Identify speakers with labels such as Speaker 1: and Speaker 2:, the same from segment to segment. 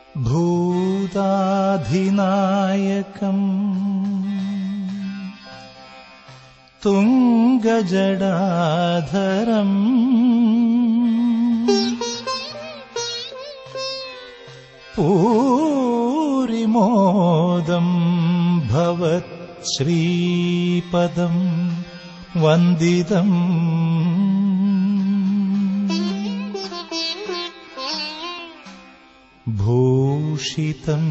Speaker 1: ഭൂതാധിനായകം തുംഗജടാധരം പൂരിമോദം ഭവത്ശ്രീപദം വന്ദിതം ഭൂഷിതം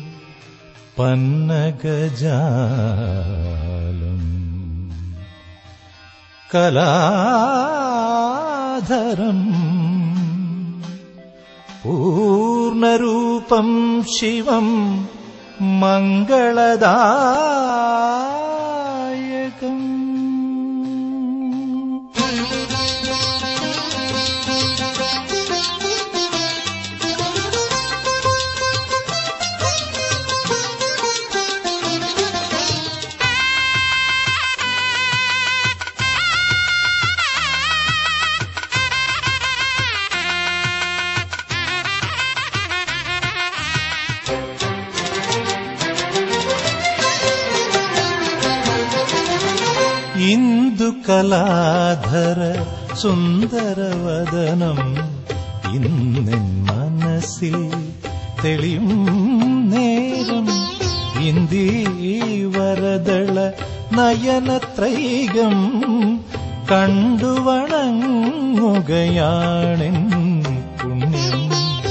Speaker 1: പന്നഗജാലം കലാധരം പൂർണരൂപം ശിവം മംഗളദായകം ഇന്ദുകലാധര സുന്ദരവദനം ഇന്നെൻ മനസ്സിൽ തെളിയും നേരം ഇന്ദീവരദള നയനത്രൈകം കണ്ടുവണങ്ങുകയാണെൻ പുണ്യം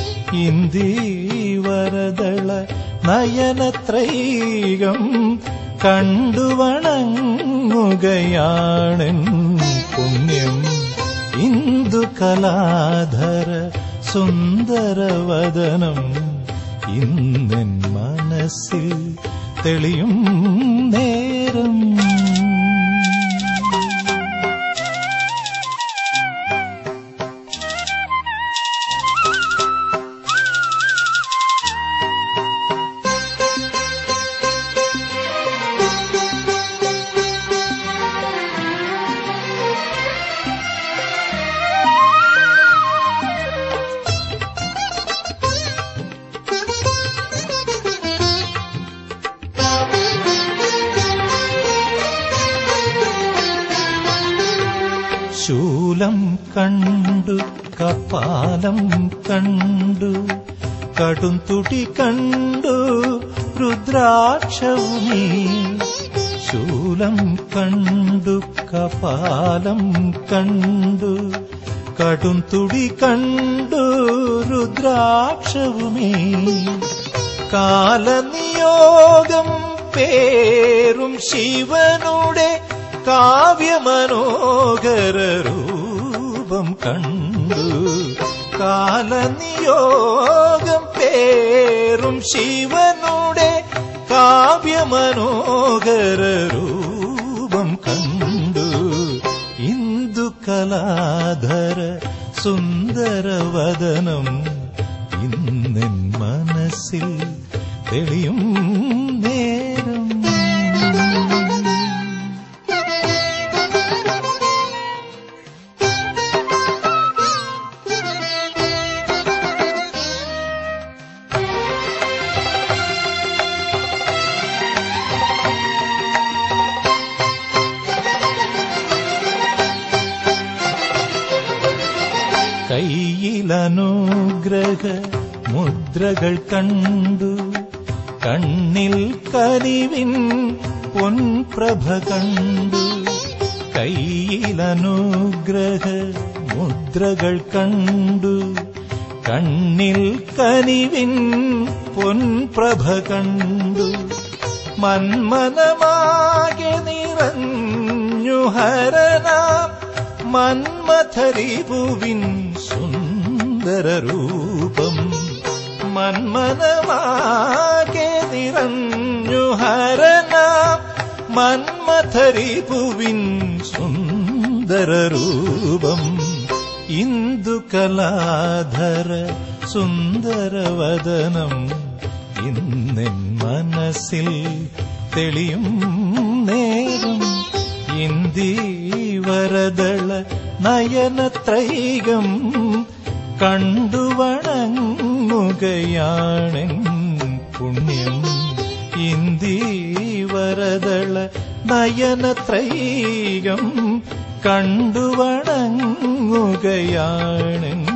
Speaker 1: ഇന്ദീവരദള നയനത്രൈകം കണ്ടുവണങ്ങുകയാണെൻ പുണ്യം ഇന്ദുകലാധര സുന്ദരവദനം ഇന്നെൻ മനസ്സിൽ തെളിയും നേരം ശൂലം കണ്ടു കപാലം കണ്ടു കടും തുടി കണ്ടു രുദ്രാക്ഷവുമീ ശൂലം കണ്ടു കപാലം കണ്ടു കടും തുടി കണ്ടു രുദ്രാക്ഷവുമീ കാലനിയോഗം പേരും ശിവനുടെ കാവ്യമനോഹര രൂപം കണ്ടു കാലനിയോഗം പേരും ശിവനുടെ കാവ്യമനോഹര രൂപം കണ്ടു ഇന്ദുകലാധര സുന്ദരവദനം ഇന്നെൻ മനസ്സിൽ തെളിയും നേരം കയ്യിലനുഗ്രഹ മുദ്രകൾ കണ്ടു കണ്ണിൽ കനിവിൻ പൊൻപ്രഭ കണ്ടു കയ്യിലനുഗ്രഹ മുദ്രകൾ കണ്ടു കണ്ണിൽ കനിവിൻ പൊൻപ്രഭ കണ്ടു മന്മനമാകെ നിറഞ്ഞു ഹരനാം മന്മഥരിപുവിൻ സുന്ദരരൂപം മന്മനമാകെ നിറഞ്ഞു ഹരനാം മന്മഥരിപുവിൻ സുന്ദരരൂപം ഇന്ദുകലാധര സുന്ദരവദനം ഇന്നെൻ മനസ്സിൽ തെളിയും നേരം ഇന്ദീവരദള നയനത്രൈകം കണ്ടുവണങ്ങുകയാണെൻ വണങ്ങുകയാണെൻ പുണ്യം ഇന്ദീവരദള നയനത്രൈകം കണ്ടു വണങ്ങുകയാണെൻ